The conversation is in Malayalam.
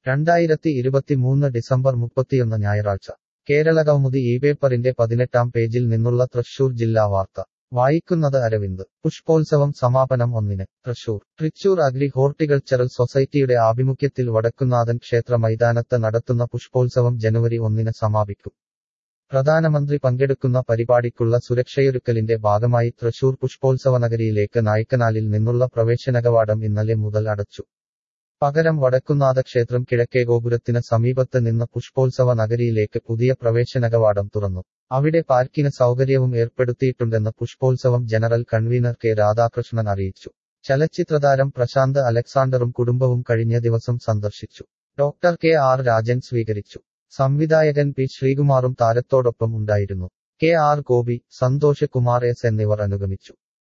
രണ്ടായിരത്തി ഇരുപത്തിമൂന്ന് ഡിസംബർ മുപ്പത്തിയൊന്ന് ഞായറാഴ്ച കേരള കൗമുദി ഈ പേപ്പറിന്റെ പതിനെട്ടാം പേജിൽ നിന്നുള്ള തൃശൂർ ജില്ലാ വാർത്ത വായിക്കുന്നത് അരവിന്ദ് പുഷ്പോത്സവം സമാപനം ഒന്നിന് തൃശൂർ തൃശൂർ അഗ്രി ഹോർട്ടിക്കൾച്ചറൽ സൊസൈറ്റിയുടെ ആഭിമുഖ്യത്തിൽ വടക്കുന്നാഥൻ ക്ഷേത്ര മൈതാനത്ത് നടത്തുന്ന പുഷ്പോത്സവം ജനുവരി ഒന്നിന് സമാപിക്കും പ്രധാനമന്ത്രി പങ്കെടുക്കുന്ന പരിപാടിക്കുള്ള സുരക്ഷയൊരുക്കലിന്റെ ഭാഗമായി തൃശൂർ പുഷ്പോത്സവനഗരിയിലേക്ക് നായ്ക്കനാലിൽ നിന്നുള്ള പ്രവേശനകവാടം ഇന്നലെ മുതൽ അടച്ചു പകരം വടക്കുന്നാഥ ക്ഷേത്രം കിഴക്കേ ഗോപുരത്തിന് സമീപത്ത് നിന്ന് പുഷ്പോത്സവ നഗരിയിലേക്ക് പുതിയ പ്രവേശനകവാടം തുറന്നു അവിടെ പാർക്കിന് സൗകര്യവും ഏർപ്പെടുത്തിയിട്ടുണ്ടെന്ന് പുഷ്പോത്സവം ജനറൽ കൺവീനർ കെ രാധാകൃഷ്ണൻ അറിയിച്ചു ചലച്ചിത്രതാരം പ്രശാന്ത് അലക്സാണ്ടറും കുടുംബവും കഴിഞ്ഞ ദിവസം സന്ദർശിച്ചു ഡോക്ടർ കെ ആർ രാജൻ സ്വീകരിച്ചു സംവിധായകൻ പി ശ്രീകുമാറും താരത്തോടൊപ്പം ഉണ്ടായിരുന്നു K R Gopi Santhosh Kumar S എന്നിവർ അനുഗമിച്ചു